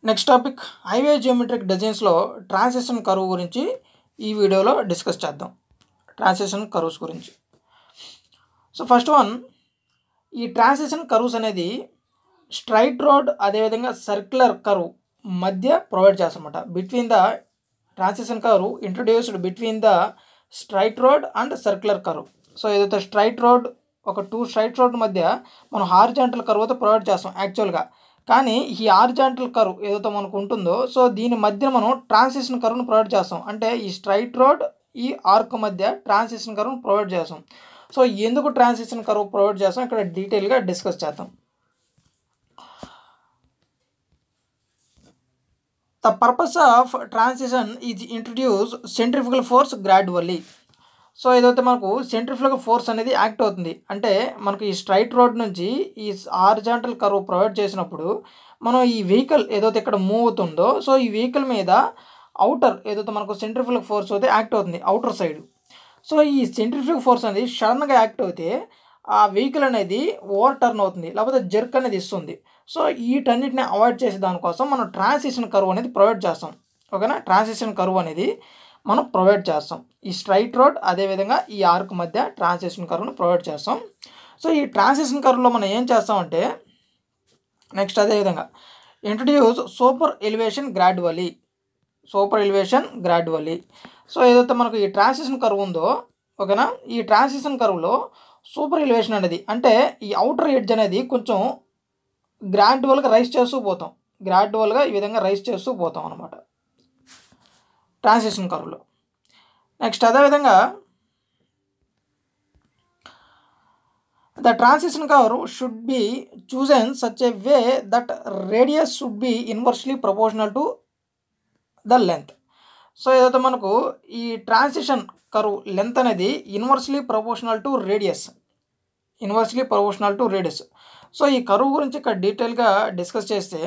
next topic highway geometric డిజైన్స్లో transition curve గురించి ఈ వీడియోలో డిస్కస్ చేద్దాం ట్రాన్సిషన్ కర్వ్స్ గురించి సో ఫస్ట్ వన్ ఈ ట్రాన్సిషన్ కర్వ్స్ అనేది స్ట్రైట్ రోడ్ అదేవిధంగా సర్క్యులర్ కర్వ్ మధ్య ప్రొవైడ్ చేస్తామన్నమాట between the transition curve introduced between the straight road and circular curve so ఏదైతే స్ట్రైట్ రోడ్ ఒక టూ స్ట్రైట్ రోడ్ మధ్య మనం హార్జాంటల్ కర్వ్ అయితే ప్రొవైడ్ చేస్తాం యాక్చువల్గా కానీ ఈ హార్జాంటల్ కర్వ్ ఏదైతే మనకు ఉంటుందో సో దీని మధ్య మనం ట్రాన్సిషన్ కర్వ్ను ప్రొవైడ్ చేస్తాం అంటే ఈ స్ట్రైట్ రోడ్ ఈ ఆర్క్ మధ్య ట్రాన్సిషన్ కర్వ్ను ప్రొవైడ్ చేస్తాం సో ఎందుకు ట్రాన్సిషన్ కర్వ్ ప్రొవైడ్ చేస్తాం ఇక్కడ డీటెయిల్గా డిస్కస్ చేద్దాం the purpose of transition is introduce centrifugal force gradually so ఏదైతే మనకు సెంట్రిఫికల్ ఫోర్స్ అనేది యాక్ట్ అవుతుంది అంటే మనకు ఈ స్ట్రైట్ రోడ్ నుంచి ఈ హార్జాంటల్ కర్వ్ ప్రొవైడ్ చేసినప్పుడు మనం ఈ వెహికల్ ఏదైతే ఇక్కడ మూవ్ అవుతుందో సో ఈ వెహికల్ మీద అవుటర్ ఏదైతే మనకు సెంట్రిఫికల్ ఫోర్స్ అయితే యాక్ట్ అవుతుంది అవుటర్ సైడ్ సో ఈ సెంట్రిఫికల్ ఫోర్స్ అనేది సడన్గా యాక్ట్ అవుతే ఆ వెహికల్ అనేది ఓవర్ టర్న్ అవుతుంది లేకపోతే జర్క్ అనేది ఇస్తుంది సో వీటన్నిటిని అవాయిడ్ చేసే దానికోసం మనం ట్రాన్సిషన్ కర్వ్ అనేది ప్రొవైడ్ చేస్తాం ఓకేనా ట్రాన్సిషన్ కర్వ్ అనేది మనం ప్రొవైడ్ చేస్తాం ఈ స్ట్రైట్ రోడ్ అదేవిధంగా ఈ ఆర్క్ మధ్య ట్రాన్సిషన్ కర్వ్ను ప్రొవైడ్ చేస్తాం సో ఈ ట్రాన్సిషన్ కర్వ్లో మనం ఏం చేస్తామంటే నెక్స్ట్ అదేవిధంగా introduce super elevation gradually super elevation gradually so ఏదైతే మనకు ఈ ట్రాన్సిషన్ కర్వ్ ఉందో ఓకేనా ఈ ట్రాన్సిషన్ కర్వ్లో సూపర్ ఎలివేషన్ అనేది అంటే ఈ అవుటర్ ఎడ్జ్ అనేది కొంచెం గ్రాడ్యువల్గా రైస్ చేస్తూ పోతాం గ్రాడ్యువల్గా ఈ విధంగా రైస్ చేస్తూ పోతాం అనమాట ట్రాన్సిషన్ కర్వ్లో నెక్స్ట్ అదేవిధంగా the transition curve should be chosen such a way that radius should be inversely proportional to the length so ఏదైతే మనకు ఈ ట్రాన్సిషన్ కర్వ్ లెంత్ అనేది inversely proportional to radius inversely proportional to radius so ఈ curve గురించి ఇక్కడ డీటెయిల్గా discuss చేస్తే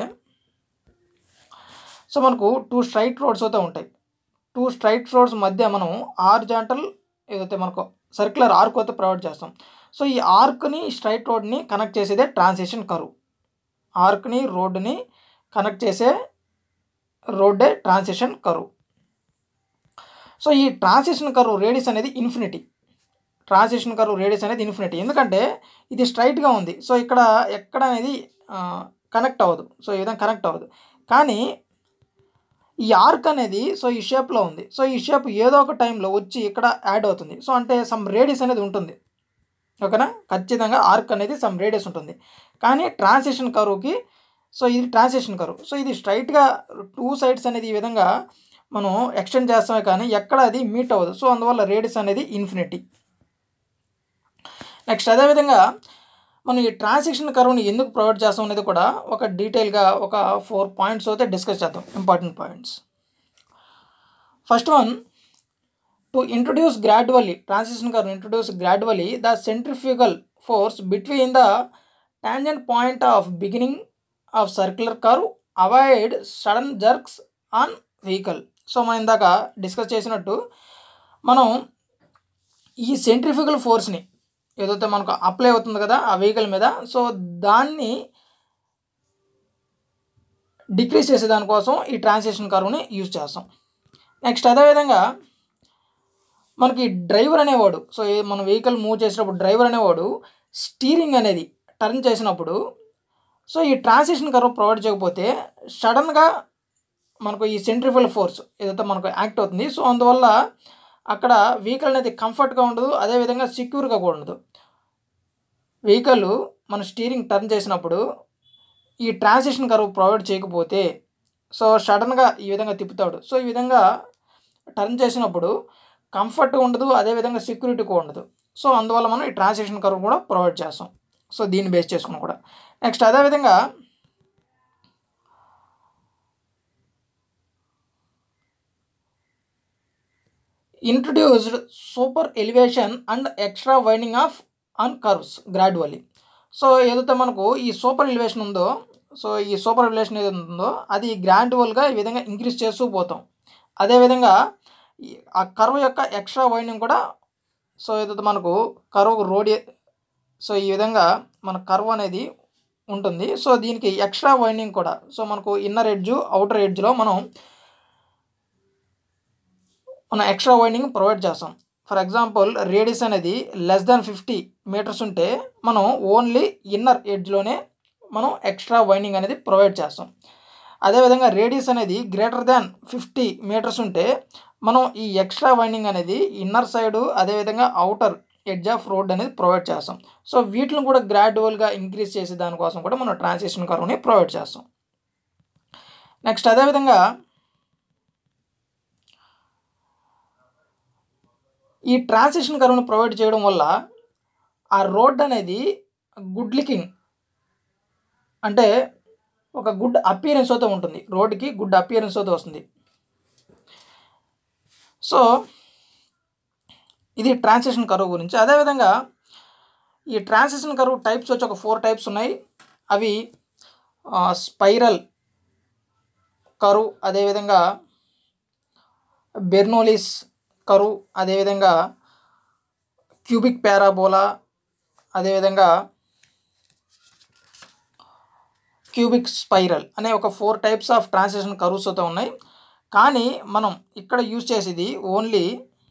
so మనకు టూ స్ట్రైట్ రోడ్స్ అయితే ఉంటాయి టూ స్ట్రైట్ రోడ్స్ మధ్య మనం హార్జాంటల్ ఏదైతే మనకు సర్క్యులర్ ఆర్క్ అయితే ప్రొవైడ్ చేస్తాం సో ఈ ఆర్క్ని స్ట్రైట్ రోడ్ని కనెక్ట్ చేసేదే ట్రాన్సిషన్ కరువు ఆర్క్ని రోడ్ని కనెక్ట్ చేసే రోడ్డే ట్రాన్సిషన్ కరువు సో ఈ ట్రాన్సిషన్ కరువు రేడియస్ అనేది ఇన్ఫినిటీ ట్రాన్సిషన్ కర్వ్ రేడియస్ అనేది ఇన్ఫినిటీ ఎందుకంటే ఇది స్ట్రైట్గా ఉంది సో ఇక్కడ ఎక్కడ అనేది కనెక్ట్ అవ్వదు సో ఈ విధంగా కనెక్ట్ అవ్వదు కానీ ఈ ఆర్క్ అనేది సో ఈ షేప్లో ఉంది సో ఈ షేప్ ఏదో ఒక టైంలో వచ్చి ఇక్కడ యాడ్ అవుతుంది సో అంటే సమ్ రేడియస్ అనేది ఉంటుంది ఓకేనా ఖచ్చితంగా ఆర్క్ అనేది సమ్ రేడియస్ ఉంటుంది కానీ ట్రాన్సిషన్ కరువుకి సో ఇది ట్రాన్సిషన్ కరువు సో ఇది స్ట్రైట్గా టూ సైడ్స్ అనేది ఈ విధంగా మనం ఎక్స్టెండ్ చేస్తామే కానీ ఎక్కడ అది మీట్ అవ్వదు సో అందువల్ల రేడియస్ అనేది ఇన్ఫినిటీ నెక్స్ట్ అదేవిధంగా మనం ఈ ట్రాన్సాక్షన్ కర్వ్ని ఎందుకు ప్రొవైడ్ చేస్తాం అనేది కూడా ఒక డీటెయిల్గా ఒక ఫోర్ పాయింట్స్ అయితే డిస్కస్ చేద్దాం important points first one to introduce gradually transition curve introduce gradually the centrifugal force between the tangent point of beginning of circular curve avoid sudden jerks on vehicle so మనం ఇందాక discuss చేసినట్టు మనం ఈ centrifugal ఫోర్స్ని ఏదైతే మనకు apply అవుతుంది కదా ఆ వెహికల్ మీద సో దాన్ని డిక్రీస్ చేసే దానికోసం ఈ ట్రాన్సాక్షన్ కర్వ్ని యూజ్ చేస్తాం నెక్స్ట్ అదేవిధంగా మనకి డ్రైవర్ అనేవాడు సో మన వెహికల్ మూవ్ చేసినప్పుడు డ్రైవర్ అనేవాడు స్టీరింగ్ అనేది టర్న్ చేసినప్పుడు సో ఈ ట్రాన్సాక్షన్ కర్వ్ ప్రొవైడ్ చేయకపోతే సడన్గా మనకు ఈ సెంట్రిఫికల్ ఫోర్స్ ఏదైతే మనకు యాక్ట్ అవుతుంది సో అందువల్ల అక్కడ వెహికల్ అనేది కంఫర్ట్గా ఉండదు అదేవిధంగా సెక్యూర్గా కూడా ఉండదు వెహికల్ మన స్టీరింగ్ టర్న్ చేసినప్పుడు ఈ ట్రాన్సిషన్ కర్వ్ ప్రొవైడ్ చేయకపోతే సో సడన్గా ఈ విధంగా తిప్పుతాడు సో ఈ విధంగా టర్న్ చేసినప్పుడు కంఫర్ట్గా ఉండదు అదేవిధంగా సెక్యూరిటీ కూడా ఉండదు సో అందువల్ల మనం ఈ ట్రాన్సాక్షన్ కర్వ్ కూడా ప్రొవైడ్ చేస్తాం సో దీన్ని బేస్ చేసుకుని కూడా నెక్స్ట్ అదేవిధంగా introduced super elevation and extra widening of on curves gradually so ఏదైతే మనకు ఈ సూపర్ ఎలివేషన్ ఉందో సో ఈ సూపర్ ఎలివేషన్ ఏదైతే ఉందో అది గ్రాడ్యువల్గా ఈ విధంగా ఇంక్రీజ్ చేస్తూ పోతాం అదేవిధంగా ఆ కర్వ్ యొక్క ఎక్స్ట్రా వైండింగ్ కూడా సో ఏదైతే మనకు కర్వ్ రోడ్ సో ఈ విధంగా మన కర్వ్ అనేది ఉంటుంది సో దీనికి ఎక్స్ట్రా వైండింగ్ కూడా సో మనకు ఇన్నర్ ఎడ్జ్ అవుటర్ ఎడ్జ్లో మనం మనం ఎక్స్ట్రా వైండింగ్ ప్రొవైడ్ చేస్తాం ఫర్ ఎగ్జాంపుల్ రేడియస్ అనేది లెస్ దాన్ ఫిఫ్టీ మీటర్స్ ఉంటే మనం ఓన్లీ ఇన్నర్ ఎడ్జ్లోనే మనం ఎక్స్ట్రా వైండింగ్ అనేది ప్రొవైడ్ చేస్తాం అదేవిధంగా రేడియస్ అనేది గ్రేటర్ దాన్ ఫిఫ్టీ మీటర్స్ ఉంటే మనం ఈ ఎక్స్ట్రా వైండింగ్ అనేది ఇన్నర్ సైడ్ అదేవిధంగా అవుటర్ ఎడ్జ్ ఆఫ్ రోడ్ అనేది ప్రొవైడ్ చేస్తాం సో వీటిని కూడా గ్రాడ్యువల్గా ఇంక్రీజ్ చేసే దానికోసం కూడా మనం ట్రాన్సిషన్ కర్వ్ని ప్రొవైడ్ చేస్తాం నెక్స్ట్ అదేవిధంగా ఈ ట్రాన్సిషన్ కర్వ్ని ప్రొవైడ్ చేయడం వల్ల ఆ రోడ్ అనేది గుడ్ లికింగ్ అంటే ఒక గుడ్ అపియరెన్స్ అయితే ఉంటుంది రోడ్కి గుడ్ అపియరెన్స్ అయితే వస్తుంది సో ఇది ట్రాన్సిషన్ కర్వ్ గురించి అదేవిధంగా ఈ ట్రాన్సిషన్ కర్వ్ టైప్స్ వచ్చి ఒక ఫోర్ టైప్స్ ఉన్నాయి అవి స్పైరల్ కరువు అదేవిధంగా బెర్నోలిస్ కరువు అదేవిధంగా క్యూబిక్ పారాబోలా అదేవిధంగా క్యూబిక్ స్పైరల్ అనే ఒక four types of transition curves అయితే ఉన్నాయి కానీ మనం ఇక్కడ యూజ్ చేసేది only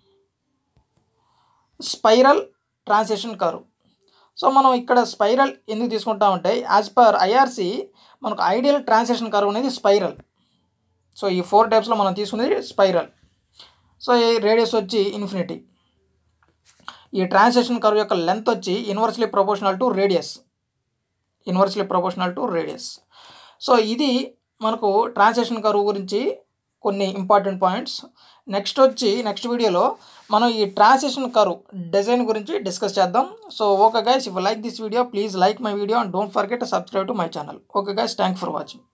spiral transition curve so మనం ఇక్కడ స్పైరల్ ఎందుకు తీసుకుంటామంటే యాజ్ పర్ ఐఆర్సి మనకు ఐడియల్ ట్రాన్సిషన్ కర్వ్ అనేది స్పైరల్ సో ఈ ఫోర్ టైప్స్లో మనం తీసుకునేది స్పైరల్ సో ఈ రేడియస్ వచ్చి ఇన్ఫినిటీ ఈ ట్రాన్సిషన్ కర్వ్ యొక్క లెంత్ వచ్చి inversely proportional to radius inversely proportional to radius so ఇది మనకు ట్రాన్సాక్షన్ కరువు గురించి కొన్ని ఇంపార్టెంట్ పాయింట్స్ నెక్స్ట్ వచ్చి నెక్స్ట్ వీడియోలో మనం ఈ ట్రాన్సాక్షన్ కరువు డిజైన్ గురించి డిస్కస్ చేద్దాం so okay guys if like this video please like my video and don't forget subscribe to my channel okay guys thank for watching